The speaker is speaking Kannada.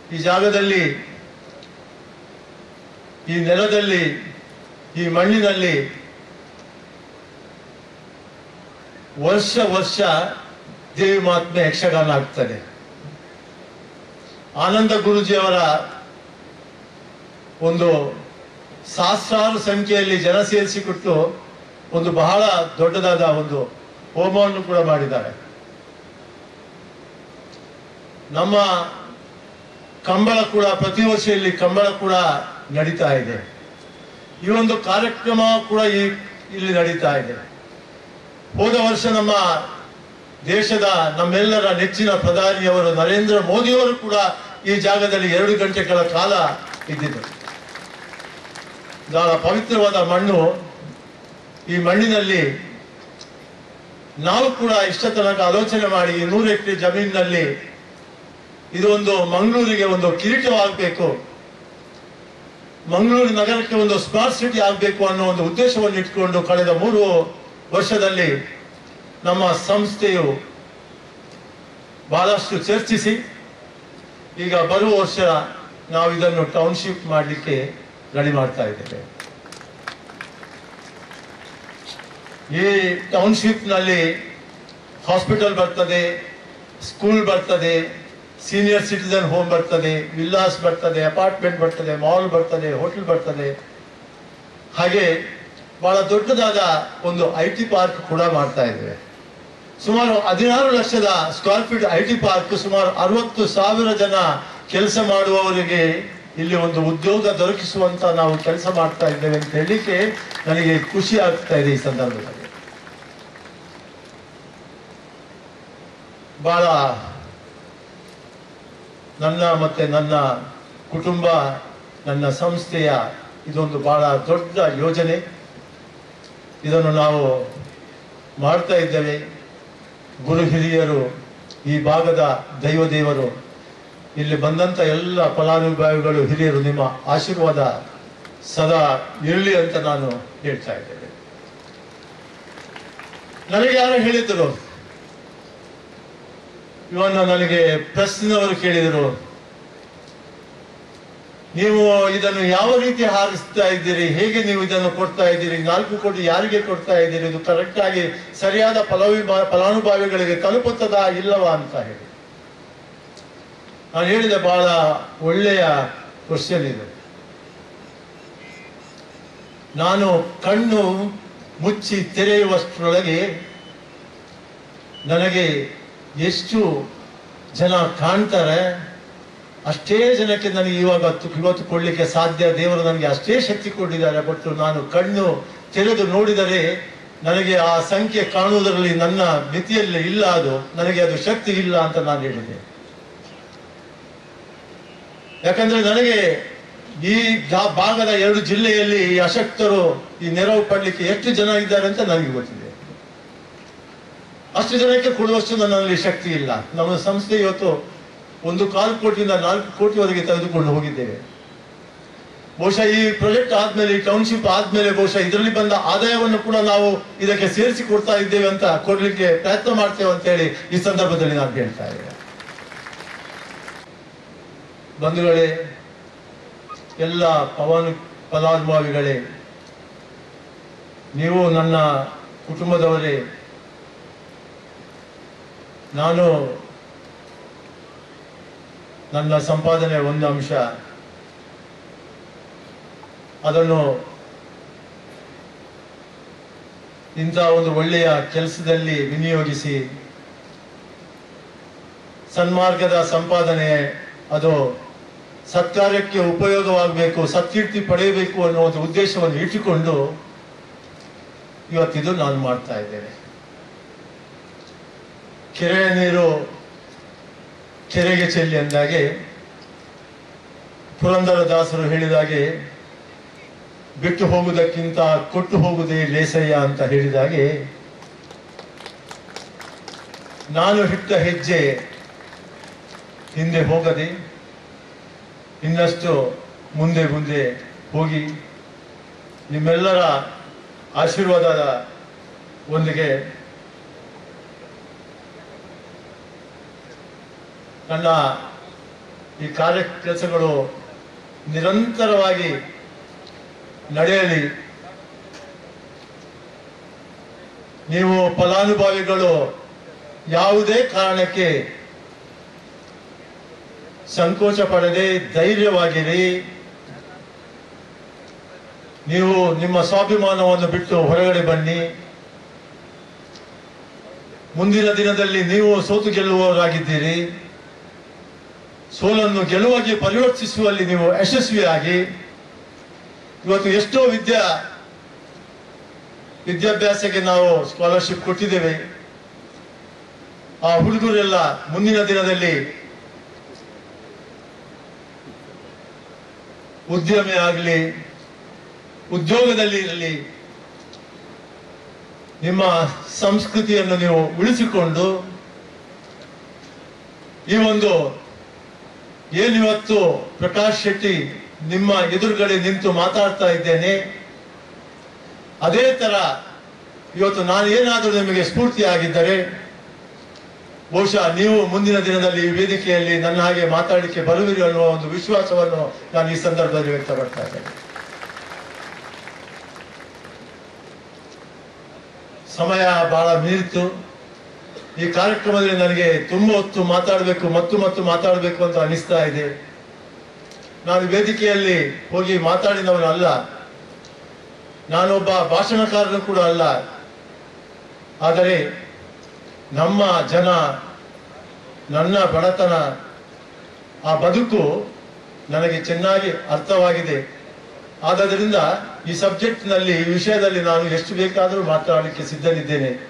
ಈ ಜಾಗದಲ್ಲಿ ಈ ನೆಲದಲ್ಲಿ ಈ ಮಣ್ಣಿನಲ್ಲಿ ವರ್ಷ ವರ್ಷ ದೇವಿ ಮಹಾತ್ಮೆ ಯಕ್ಷಗಾನ ಆಗ್ತದೆ ಆನಂದ ಗುರುಜಿಯವರ ಒಂದು ಸಹಸ್ರಾರು ಸಂಖ್ಯೆಯಲ್ಲಿ ಜನ ಸೇರಿಸಿಕೊಟ್ಟು ಒಂದು ಬಹಳ ದೊಡ್ಡದಾದ ಒಂದು ಹೋಮವನ್ನು ಕೂಡ ಮಾಡಿದ್ದಾರೆ ನಮ್ಮ ಕಂಬಳ ಕೂಡ ಪ್ರತಿ ವರ್ಷ ಇಲ್ಲಿ ಕಂಬಳ ಕೂಡ ನಡೀತಾ ಇದೆ ಈ ಒಂದು ಕಾರ್ಯಕ್ರಮ ಕೂಡ ಈ ಇಲ್ಲಿ ನಡೀತಾ ಇದೆ ಹೋದ ವರ್ಷ ನಮ್ಮ ದೇಶದ ನಮ್ಮೆಲ್ಲರ ನೆಚ್ಚಿನ ಪ್ರಧಾನಿಯವರು ನರೇಂದ್ರ ಮೋದಿಯವರು ಕೂಡ ಈ ಜಾಗದಲ್ಲಿ ಎರಡು ಗಂಟೆಗಳ ಕಾಲ ಇದ್ದಿದ್ದರು ಬಹಳ ಪವಿತ್ರವಾದ ಮಣ್ಣು ಈ ಮಣ್ಣಿನಲ್ಲಿ ನಾವು ಕೂಡ ಇಷ್ಟ ತನಕ ಆಲೋಚನೆ ಮಾಡಿ ಈ ನೂರು ಎಕರೆ ಜಮೀನಿನಲ್ಲಿ ಇದು ಒಂದು ಮಂಗಳೂರಿಗೆ ಒಂದು ಕಿರೀಟವಾಗಬೇಕು ಮಂಗಳೂರು ನಗರಕ್ಕೆ ಒಂದು ಸ್ಮಾರ್ಟ್ ಸಿಟಿ ಆಗಬೇಕು ಅನ್ನೋ ಒಂದು ಉದ್ದೇಶವನ್ನು ಇಟ್ಕೊಂಡು ಕಳೆದ ಮೂರು ವರ್ಷದಲ್ಲಿ ನಮ್ಮ ಸಂಸ್ಥೆಯು ಬಹಳಷ್ಟು ಚರ್ಚಿಸಿ ಈಗ ಬರುವ ವರ್ಷ ನಾವು ಇದನ್ನು ಟೌನ್ಶಿಪ್ ಮಾಡಲಿಕ್ಕೆ ರೆಡಿ ಮಾಡ್ತಾ ಇದ್ದೇವೆ ಈ ಟೌನ್ಶಿಪ್ ನಲ್ಲಿ ಹಾಸ್ಪಿಟಲ್ ಬರ್ತದೆ ಸ್ಕೂಲ್ ಬರ್ತದೆ ಸೀನಿಯರ್ ಸಿಟಿಸನ್ ಹೋಮ್ ಬರ್ತದೆ ವಿಲ್ಲಾಸ್ ಬರ್ತದೆ ಅಪಾರ್ಟ್ಮೆಂಟ್ ಬರ್ತದೆ ಮಾಲ್ ಬರ್ತದೆ ಹೋಟೆಲ್ ಬರ್ತದೆ ಹಾಗೆ ಬಹಳ ದೊಡ್ಡದಾದ ಒಂದು ಐ ಟಿ ಪಾರ್ಕ್ ಕೂಡ ಮಾಡ್ತಾ ಇದ್ದೇವೆ ಸುಮಾರು ಹದಿನಾರು ಲಕ್ಷದ square feet I T park ಸುಮಾರು ಅರವತ್ತು ಸಾವಿರ ಜನ ಕೆಲಸ ಮಾಡುವವರಿಗೆ ಇಲ್ಲಿ ಒಂದು ಉದ್ಯೋಗ ದೊರಕಿಸುವಂತ ನಾವು ಕೆಲಸ ಮಾಡ್ತಾ ಇದ್ದೇವೆ ಅಂತ ಹೇಳಲಿಕ್ಕೆ ನನಗೆ ಖುಷಿ ಆಗ್ತಾ ಇದೆ ಈ ಸಂದರ್ಭದಲ್ಲಿ ಬಹಳ ನನ್ನ ಮತ್ತೆ ನನ್ನ ಕುಟುಂಬ ನನ್ನ ಸಂಸ್ಥೆಯ ಇದೊಂದು ಬಹಳ ದೊಡ್ಡ ಯೋಜನೆ ಇದನ್ನು ನಾವು ಮಾಡ್ತಾ ಇದ್ದೇವೆ ಗುರು ಹಿರಿಯರು ಈ ಭಾಗದ ದೈವ ದೇವರು ಇಲ್ಲಿ ಬಂದಂತ ಎಲ್ಲ ಫಲಾನುಭವಿಗಳು ಹಿರಿಯರು ನಿಮ್ಮ ಆಶೀರ್ವಾದ ಸದಾ ಇರಲಿ ಅಂತ ನಾನು ಹೇಳ್ತಾ ಇದ್ದೇನೆ ನನಗೆ ಯಾರು ಹೇಳಿದ್ರು ಇವನ್ನ ನನಗೆ ಪ್ರಶ್ನವರು ಕೇಳಿದರು ನೀವು ಇದನ್ನು ಯಾವ ರೀತಿ ಹಾರಿಸ್ತಾ ಇದ್ದೀರಿ ಹೇಗೆ ನೀವು ಇದನ್ನು ಕೊಡ್ತಾ ಇದ್ದೀರಿ ನಾಲ್ಕು ಕೋಟಿ ಯಾರಿಗೆ ಕೊಡ್ತಾ ಇದ್ದೀರಿ ಇದು ಕರೆಕ್ಟ್ ಆಗಿ ಸರಿಯಾದ ಫಲವಿ ಫಲಾನುಭವಿಗಳಿಗೆ ತಲುಪುತ್ತದಾ ಇಲ್ಲವಾ ಅಂತ ಹೇಳಿ ನಾನು ಹೇಳಿದ ಬಹಳ ಒಳ್ಳೆಯ ಕ್ವಶನ್ ಇದು ನಾನು ಕಣ್ಣು ಮುಚ್ಚಿ ತೆರೆಯುವಷ್ಟರೊಳಗೆ ನನಗೆ ಎಷ್ಟು ಜನ ಕಾಣ್ತಾರೆ ಅಷ್ಟೇ ಜನಕ್ಕೆ ನನಗೆ ಇವಾಗ ತು- ಇವತ್ತು ಕೊಡ್ಲಿಕ್ಕೆ ಸಾಧ್ಯ ದೇವರು ನನಗೆ ಅಷ್ಟೇ ಶಕ್ತಿ ಕೊಟ್ಟಿದ್ದಾರೆ ಬಟ್ ನಾನು ಕಣ್ಣು ತೆರೆದು ನೋಡಿದರೆ ನನಗೆ ಆ ಸಂಖ್ಯೆ ಕಾಣುವುದರಲ್ಲಿ ನನ್ನ ಮಿತಿಯಲ್ಲಿ ಇಲ್ಲ ಅದು ನನಗೆ ಅದು ಶಕ್ತಿ ಇಲ್ಲ ಅಂತ ನಾನು ಹೇಳಿದೆ ಯಾಕಂದ್ರೆ ನನಗೆ ಈ ಗಾ- ಭಾಗದ ಎರಡು ಜಿಲ್ಲೆಯಲ್ಲಿ ಈ ಅಶಕ್ತರು ಈ ನೆರವು ಪಡ್ಲಿಕ್ಕೆ ಎಷ್ಟು ಜನ ಇದ್ದಾರೆ ಅಂತ ನನಗೆ ಗೊತ್ತಿದೆ ಅಷ್ಟು ಜನಕ್ಕೆ ಕೊಡುವಷ್ಟು ನನ್ನಲ್ಲಿ ಶಕ್ತಿ ಇಲ್ಲ ನಮ್ಮ ಸಂಸ್ಥೆ ಇವತ್ತು ಒಂದು ಕಾಲು ಕೋಟಿಯಿಂದ ನಾಲ್ಕು ಕೋಟಿವರೆಗೆ ತೆಗೆದುಕೊಂಡು ಹೋಗಿದ್ದೇವೆ ಬಹುಶಃ ಈ ಪ್ರಾಜೆಕ್ಟ್ ಆದ್ಮೇಲೆ ಈ ಟೌನ್ಶಿಪ್ ಆದ್ಮೇಲೆ ಬಹುಶಃ ಇದರಲ್ಲಿ ಬಂದ ಆದಾಯವನ್ನು ಕೂಡ ನಾವು ಇದಕ್ಕೆ ಸೇರಿಸಿ ಕೊಡ್ತಾ ಇದ್ದೇವೆ ಅಂತ ಕೊಡ್ಲಿಕ್ಕೆ ಪ್ರಯತ್ನ ಮಾಡ್ತೇವೆ ಅಂತ ಹೇಳಿ ಈ ಸಂದರ್ಭದಲ್ಲಿ ನಾನು ಹೇಳ್ತಾ ಇದ್ದೇನೆ ಬಂಧುಗಳೇ ಎಲ್ಲ ಪವನ್ ಫಲಾನುಭವಿಗಳೇ ನೀವು ನನ್ನ ಕುಟುಂಬದವರೇ ನಾನು ನನ್ನ ಸಂಪಾದನೆ ಒಂದು ಅಂಶ ಅದನ್ನು ಇಂಥ ಒಂದು ಒಳ್ಳೆಯ ಕೆಲಸದಲ್ಲಿ ವಿನಿಯೋಗಿಸಿ ಸನ್ಮಾರ್ಗದ ಸಂಪಾದನೆ ಅದು ಸತ್ಕಾರ್ಯಕ್ಕೆ ಉಪಯೋಗವಾಗಬೇಕು ಸತ್ಕೀರ್ತಿ ಪಡೆಯಬೇಕು ಅನ್ನೋ ಒಂದು ಉದ್ದೇಶವನ್ನು ಇಟ್ಟುಕೊಂಡು ಇವತ್ತಿದು ನಾನು ಮಾಡ್ತಾ ಇದ್ದೇನೆ ಕೆರೆಯ ನೀರು ಕೆರೆಗೆ ಚೆಲ್ಲಿ ಅಂದಾಗೆ ಪುರಂದರ ದಾಸರು ಹೇಳಿದಾಗೆ ಬಿಟ್ಟು ಹೋಗುವುದಕ್ಕಿಂತ ಕೊಟ್ಟು ಹೋಗುವುದೇ ಲೇಸಯ್ಯ ಅಂತ ಹೇಳಿದಾಗೆ ನಾನು ಹಿಟ್ಟ ಹೆಜ್ಜೆ ಹಿಂದೆ ಹೋಗದೆ ಇನ್ನಷ್ಟು ಮುಂದೆ ಮುಂದೆ ಹೋಗಿ ನಿಮ್ಮೆಲ್ಲರ ಆಶೀರ್ವಾದದ ಒಂದಿಗೆ ನನ್ನ ಈ ಕಾರ್ಯ ಕೆಲಸಗಳು ನಿರಂತರವಾಗಿ ನಡೆಯಲಿ ನೀವು ಫಲಾನುಭವಿಗಳು ಯಾವುದೇ ಕಾರಣಕ್ಕೆ ಸಂಕೋಚ ಪಡದೆ ಧೈರ್ಯವಾಗಿರಿ ನೀವು ನಿಮ್ಮ ಸ್ವಾಭಿಮಾನವನ್ನು ಬಿಟ್ಟು ಹೊರಗಡೆ ಬನ್ನಿ ಮುಂದಿನ ದಿನದಲ್ಲಿ ನೀವು ಸೋತು ಗೆಲ್ಲುವವರಾಗಿದ್ದೀರಿ ಸೋಲನ್ನು ಗೆಲುವಾಗಿ ಪರಿವರ್ತಿಸುವಲ್ಲಿ ನೀವು ಯಶಸ್ವಿಯಾಗಿ ಇವತ್ತು ಎಷ್ಟೋ ವಿದ್ಯಾ ವಿದ್ಯಾಭ್ಯಾಸಕ್ಕೆ ನಾವು ಸ್ಕಾಲರ್ಶಿಪ್ ಕೊಟ್ಟಿದ್ದೇವೆ ಆ ಹುಡುಗರೆಲ್ಲ ಮುಂದಿನ ದಿನದಲ್ಲಿ ಉದ್ಯಮಿ ಆಗಲಿ ಉದ್ಯೋಗದಲ್ಲಿ ಇರಲಿ ನಿಮ್ಮ ಸಂಸ್ಕೃತಿಯನ್ನು ನೀವು ಉಳಿಸಿಕೊಂಡು ಈ ಒಂದು ಏನಿವತ್ತು ಪ್ರಕಾಶ್ ಶೆಟ್ಟಿ ನಿಮ್ಮ ಎದುರುಗಡೆ ನಿಂತು ಮಾತಾಡ್ತಾ ಇದ್ದೇನೆ ಅದೇ ತರ ಇವತ್ತು ನಾನು ಏನಾದರೂ ನಿಮಗೆ ಸ್ಫೂರ್ತಿಯಾಗಿದ್ದರೆ ಬಹುಶಃ ನೀವು ಮುಂದಿನ ದಿನದಲ್ಲಿ ಈ ವೇದಿಕೆಯಲ್ಲಿ ನನ್ನ ಹಾಗೆ ಮಾತಾಡಲಿಕ್ಕೆ ಬರುವಿರಿ ಅನ್ನುವ ಒಂದು ವಿಶ್ವಾಸವನ್ನು ನಾನು ಈ ಸಂದರ್ಭದಲ್ಲಿ ವ್ಯಕ್ತಪಡ್ತಾ ಇದ್ದೇನೆ ಸಮಯ ಬಹಳ ಮೀರಿತು ಈ ಕಾರ್ಯಕ್ರಮದಲ್ಲಿ ನನಗೆ ತುಂಬ ಹೊತ್ತು ಮಾತಾಡಬೇಕು ಮತ್ತು ಮತ್ತು ಮಾತಾಡಬೇಕು ಅಂತ ಅನಿಸ್ತಾ ಇದೆ ನಾನು ವೇದಿಕೆಯಲ್ಲಿ ಹೋಗಿ ಮಾತಾಡಿದವನು ಅಲ್ಲ ನಾನೊಬ್ಬ ಭಾಷಣಕಾರನು ಕೂಡ ಅಲ್ಲ ಆದರೆ ನಮ್ಮ ಜನ ನನ್ನ ಬಡತನ ಆ ಬದುಕು ನನಗೆ ಚೆನ್ನಾಗಿ ಅರ್ಥವಾಗಿದೆ ಆದ್ದರಿಂದ ಈ ಸಬ್ಜೆಕ್ಟ್ನಲ್ಲಿ ಈ ವಿಷಯದಲ್ಲಿ ನಾನು ಎಷ್ಟು ಬೇಕಾದರೂ ಮಾತಾಡಲಿಕ್ಕೆ ಸಿದ್ಧನಿದ್ದೇನೆ